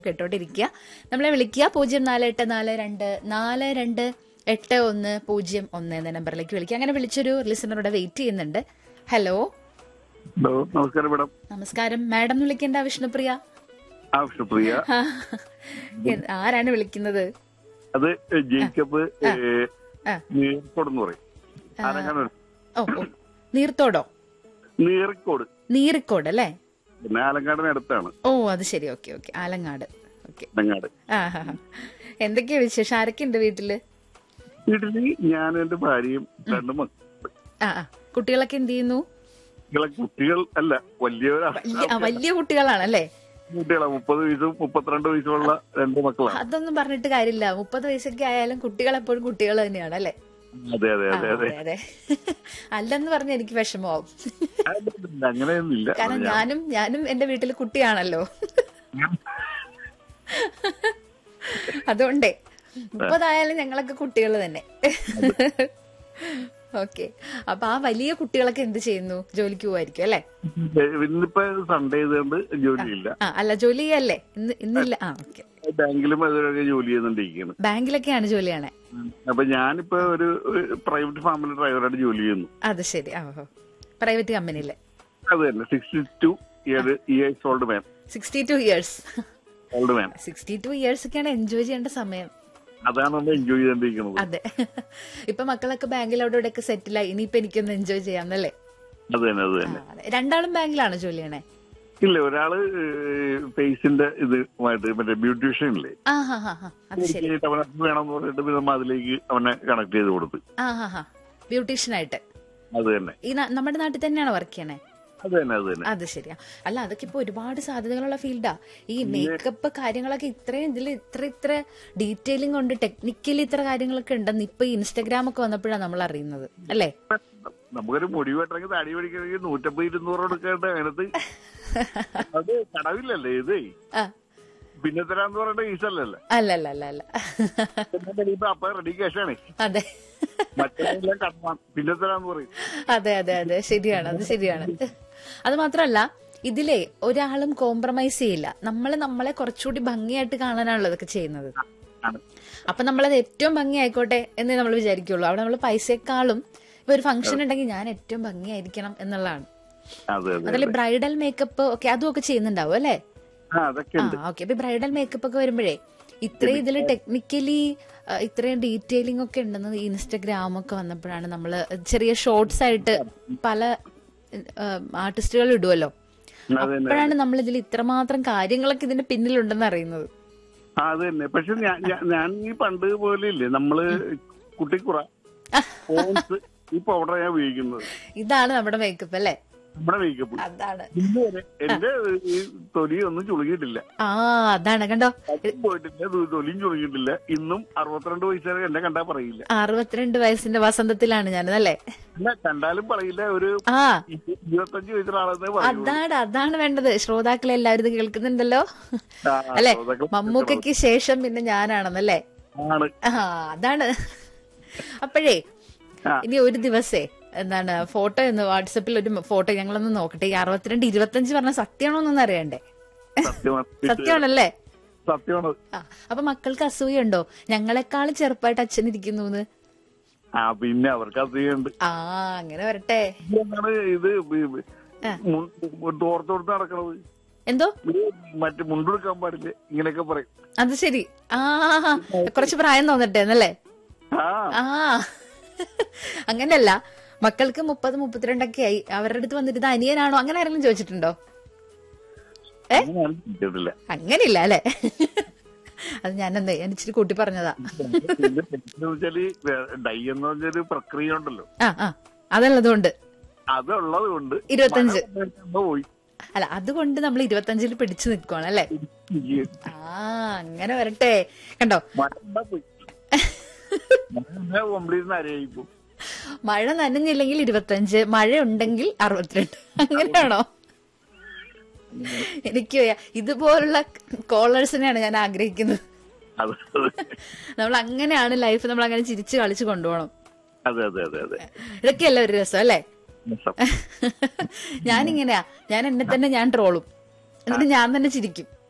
കേട്ടോണ്ടിരിക്കുക നമ്മളെ വിളിക്കുക പൂജ്യം നാല് എട്ട് നാല് രണ്ട് നാല് രണ്ട് എട്ട് ഒന്ന് പൂജ്യം ഒന്ന് എന്ന നമ്പറിലേക്ക് വിളിക്കുക അങ്ങനെ വിളിച്ചൊരു ലിസണറുടെ വെയിറ്റ് ചെയ്യുന്നുണ്ട് ഹലോ ഹലോ നമസ്കാരം മേഡം നമസ്കാരം മാഡം എന്ന് വിളിക്കേണ്ട വിഷ്ണുപ്രിയ ആ വിഷ്ണുപ്രിയ ആ, എ- ആരാണ് വിളിക്കുന്നത് അത് ജേക്കബ് ആ. നീർക്കോട് എന്ന് പറയും ആലങ്ങാട് ഓ ഓ നീർത്തോടോ നീർക്കോട് നീറിക്കോട് അല്ലേ പിന്നെ ആലങ്കാടിന് അടുത്താണ് ഓ അത് ശരി okay okay Alangad okay Alangad ആ ഹാ ഹാ. എന്തൊക്കെയാ വിശേഷം ആരൊക്കെ ഉണ്ട് വീട്ടില് വീട്ടില് ഞാനും എന്റെ ഭാര്യയും രണ്ട് മക്കളും ആ ആ കുട്ടികളൊക്കെ എന്ത് ചെയ്യുന്നു മക്കളെ കുട്ടികൾ അല്ല വലിയവരാണ് വലിയ ആ, വലിയ കുട്ടികളാണല്ലേ കുട്ടികളാ മുപ്പത് വയസ്സും മുപ്പത്തിരണ്ട് വയസ്സുള്ള രണ്ട് മക്കളാണ് അതൊന്നും പറഞ്ഞിട്ട് കാര്യമില്ല മുപ്പത് വയസ്സൊക്കെ ആയാലും കുട്ടികൾ എപ്പോഴും കുട്ടികൾ തന്നെയാണ് അല്ലേ അതെ അതെ ആ, അതെ അതെ അതെ അതെ അല്ലെന്ന് പറഞ്ഞ എനിക്ക് വിഷമമാവും അതൊന്നുമില്ല, അങ്ങനെയൊന്നുമില്ല കാരണം ഞാനും ഞാനും എന്റെ വീട്ടിൽ കുട്ടിയാണല്ലോ അതുകൊണ്ടേ മുപ്പതായാലും ഞങ്ങളൊക്കെ കുട്ടികൾ തന്നെ ഓക്കെ അപ്പൊ ആ വലിയ കുട്ടികളൊക്കെ എന്ത് ചെയ്യുന്നു ജോലിക്ക് പോവായിരിക്കും അല്ലേ ഇന്നിപ്പോ സൺഡേ ചെയ്തുകൊണ്ട് ജോലിയില്ല ആ അല്ല ജോലി ചെയ്യല്ലേ ഇന്ന് ഇന്നില്ല ആ ഓക്കെ ബാങ്കിലും അതിലൊക്കെ ജോലി ചെയ്തുകൊണ്ടിരിക്കുകയാണ് ബാങ്കിലൊക്കെയാണ് ജോലിയാണേ അപ്പൊ ഞാനിപ്പോ ഒരു പ്രൈവറ്റ് ഫാമിലി ഡ്രൈവറായിട്ട് ജോലി ചെയ്യുന്നു അത് ശരി ആ പ്രൈവറ്റ് കമ്പനിയിലെ അത് തന്നെ sixty two years old man sixty two years old man sixty two years ഒക്കെയാണ് എൻജോയ് ചെയ്യേണ്ട സമയം അതാണ് നമ്മൾ എൻജോയ് ചെയ്തോണ്ടിരിക്കുന്നത് അതെ ഇപ്പൊ മക്കളൊക്കെ ബാങ്കിൽ അവിടെ ഇവിടെ ഒക്കെ സെറ്റിലായി ഇനിയിപ്പൊ എനിക്കൊന്ന് എൻജോയ് ചെയ്യാന്നല്ലേ അത് തന്നെ അത് ആ, തന്നെ അതെ. രണ്ടാളും ബാങ്കിലാണ് ജോലി ചെയ്യണേ ഇല്ല ഒരാള് ഫേസിന്റെ ഇതുമായിട്ട് മറ്റേ ബ്യൂട്ടീഷ്യൻ ഇല്ലേ ആ ഹാ ഹാ ഹാ അത് ശരി അവനെ വേണമെന്ന് പറഞ്ഞിട്ട് പിന്നെ നമ്മൾ അതിലേക്ക് അവനെ കണക്ട് ചെയ്ത് കൊടുത്ത് ആ ഹാ ഹാ ബ്യൂട്ടീഷ്യനായിട്ട് അത് തന്നെ ഈ നാ- നമ്മുടെ നാട്ടിൽ തന്നെയാണ് വർക്ക് ചെയ്യണേ അത് തന്നെ അത് തന്നെ അത് ശരിയാ അല്ല അതൊക്കെ ഇപ്പൊ ഒരുപാട് സാധ്യതകളുള്ള ഫീൽഡാ ഈ മേക്കപ്പ് കാര്യങ്ങളൊക്കെ ഇത്രയും ഇതിൽ ഇത്ര ഇത്ര ഡീറ്റെയിലിംഗ് കൊണ്ട് ടെക്നിക്കലി ഇത്ര കാര്യങ്ങളൊക്കെ ഉണ്ടെന്ന് ഇപ്പൊ ഇൻസ്റ്റഗ്രാം ഒക്കെ വന്നപ്പോഴാണ് നമ്മൾ അറിയുന്നത് അല്ലേ നമുക്കൊരു മുടി വെട്ടണമെങ്കിൽ തടി പിടിക്കണമെങ്കിൽ നൂറ്റമ്പത് ഇരുന്നൂറ് കൊടുക്കേണ്ട അതിനകത്ത് അത് കടവില്ലല്ലേ ഇത് ആ പിന്നെ തരാന്ന് പറയേണ്ട ഈസല്ലല്ലേ അല്ല അല്ല അല്ല അല്ല പിന്നെ ഇപ്പൊ അപ്പൊ റെഡി ക്യാഷാണ് അതെ മറ്റേതെല്ലാം കടമാണ് പിന്നെ തരാന്ന് പറയും അതെ അതെ അതെ ശരിയാണ് അത് ശരിയാണ് അത് മാത്രമല്ല ഇതിലെ ഒരാളും കോംപ്രമൈസ് ചെയ്യില്ല നമ്മൾ നമ്മളെ കുറച്ചുകൂടി ഭംഗിയായിട്ട് കാണാനാണല്ലോ ഇതൊക്കെ ചെയ്യുന്നത് ആണ്. അപ്പൊ നമ്മളത് ഏറ്റവും ഭംഗി ആയിക്കോട്ടെ എന്നേ നമ്മൾ വിചാരിക്കുള്ളൂ അവിടെ നമ്മൾ പൈസയെക്കാളും ഇപ്പൊ ഒരു ഫംഗ്ഷൻ ഉണ്ടെങ്കിൽ ഞാൻ ഏറ്റവും ഭംഗിയായിരിക്കണം എന്നുള്ളതാണ് അതെ അതെ അതിൽ ബ്രൈഡൽ മേക്കപ്പ് ഒക്കെ അതും ഒക്കെ ചെയ്യുന്നുണ്ടാവും അല്ലേ ആ അതൊക്കെ ആ ഉണ്ട് ഓക്കെ അപ്പൊ ബ്രൈഡൽ മേക്കപ്പ് ഒക്കെ വരുമ്പോഴേ ഇത്രയും ഇതിൽ ടെക്നിക്കലി ഇത്രയും ഡീറ്റെയിലിംഗ് ഒക്കെ ഉണ്ടെന്ന് ഇൻസ്റ്റഗ്രാം ഒക്കെ വന്നപ്പോഴാണ് നമ്മൾ ചെറിയ ഷോർട്സ് ആയിട്ട് പല ആർട്ടിസ്റ്റുകൾ ഇടുമല്ലോ അത് തന്നെ അപ്പോഴാണ് നമ്മൾ ഇതിൽ ഇത്രമാത്രം കാര്യങ്ങളൊക്കെ ഇതിന്റെ പിന്നിലുണ്ടെന്ന് അറിയുന്നത് ആ, അത് തന്നെ പക്ഷെ ഞാൻ ഞാൻ- ഞാൻ ഈ പണ്ട് പോലെ ഇല്ലേ നമ്മള് കുട്ടിക്കുറ പോൺസ് ഈ പൗഡർ ഞാൻ ഉപയോഗിക്കുന്നത് ഇതാണ് നമ്മുടെ മേക്കപ്പ് അല്ലേ നമ്മുടെ മേക്കപ്പ് അതാണ് ഇന്ന് വരെ എന്റെ ഈ തൊലി ഒന്നും ചുളുങ്ങിയിട്ടില്ല ആ അതാണ് കണ്ടോ അതും പോയിട്ടില്ല തൊ- തൊലിയും ചുളുങ്ങിയിട്ടില്ല ഇന്നും അറുപത്തിരണ്ട് വയസ്സുവരെ എന്നെ കണ്ടാ പറയില്ല അറുപത്തിരണ്ട് വയസ്സിന്റെ വസന്തത്തിലാണ് ഞാനത് അല്ലേ അല്ല കണ്ടാലും പറയില്ല ഒരു ആ ഇ- ഇരുപത്തഞ്ച് വയസ്സുള്ള ആളെന്നേ പറയൂ അതാണ് അതാണ് വേണ്ടത് ശ്രോതാക്കളെ എല്ലാവരും ഇത് കേൾക്കുന്നുണ്ടല്ലോ ആ, അല്ലെ അതൊക്കെ മമ്മൂക്കയ്ക്ക് ശേഷം പിന്നെ ഞാനാണെന്നല്ലേ ആണ് ആ അതാണ് അപ്പോഴേ ആ. ഇനി ഒരു ദിവസേ എന്താണ് ഫോട്ടോ ഒന്ന് വാട്സപ്പിൽ ഒരു ഫോട്ടോ ഞങ്ങളൊന്ന് നോക്കട്ടെ ഈ അറുപത്തിരണ്ട് ഇരുപത്തഞ്ച് പറഞ്ഞ സത്യമാണോ എന്നൊന്നും അറിയണ്ടേ സത്യമാണ് സത്യമാണല്ലേ സത്യമാണ് ആ അപ്പൊ മക്കൾക്ക് അസൂയുണ്ടോ ഞങ്ങളെക്കാളും ചെറുപ്പമായിട്ട് അച്ഛൻ ഇരിക്കുന്നു എന്ന് ആ പിന്നെ അവർക്ക് അധികമുണ്ട് ആ അങ്ങനെ വരട്ടെ എന്താണ് ഇത് ആ. തോർത്തോർത്ത് നടക്കണത് എന്തോ ഇത് മറ്റേ മുണ്ടെടുക്കാൻ പാടില്ല ഇങ്ങനെയൊക്കെ പറയും അത് ശരി ആ കുറച്ച് പ്രായം തോന്നട്ടെ എന്നല്ലേ ആ ആ അങ്ങനെയല്ല മക്കൾക്ക് മുപ്പത് മുപ്പത്തിരണ്ടൊക്കെ ആയി അവരുടെ അടുത്ത് വന്നിട്ട് ഇത് അനിയനാണോ അങ്ങനെ ആരെങ്കിലും ചോദിച്ചിട്ടുണ്ടോ അങ്ങനെ ഞാൻ ചിന്തിച്ചിട്ടില്ല അങ്ങനെയില്ല അല്ലെ അത് ഞാൻ എന്താ ഞാൻ ഇച്ചിരി കൂട്ടി പറഞ്ഞതാ പിന്നെ എന്ന് വെച്ചാല് ഡൈ എന്ന് പറഞ്ഞൊരു പ്രക്രിയ ഉണ്ടല്ലോ ആ ആ അതുള്ളതുകൊണ്ട് അതുള്ളത് കൊണ്ട് ഇരുപത്തഞ്ച്. മഴ വന്നപ്പോ പോയി അല്ല അതുകൊണ്ട് നമ്മൾ ഇരുപത്തഞ്ചിൽ പിടിച്ചു നിൽക്കുവാണ് അല്ലേ ഈ ആ അങ്ങനെ വരട്ടെ കണ്ടോ മഴ വന്നാ പോയി മഴ കൊമ്പിളിരുന്ന് അരയായിപ്പോ മഴ നനഞ്ഞില്ലെങ്കിൽ ഇരുപത്തഞ്ച് മഴ ഉണ്ടെങ്കിൽ അറുപത്തിരണ്ട് അങ്ങനെയാണോ എനിക്ക് വയ്യ. ഇതുപോലുള്ള കോളേഴ്സിനെയാണ് ഞാൻ ആഗ്രഹിക്കുന്നത് അത് നമ്മൾ അങ്ങനെയാണ് ലൈഫ് നമ്മൾ അങ്ങനെ ചിരിച്ചു കളിച്ച് കൊണ്ടുപോകണം അതെ അതെ അതെ അതെ ഇതൊക്കെയല്ല ഒരു രസം അല്ലേ രസം. ഞാനിങ്ങനെയാ ഞാൻ എന്നെ തന്നെ ഞാൻ ട്രോളും എന്നിട്ട് ഞാൻ തന്നെ ചിരിക്കും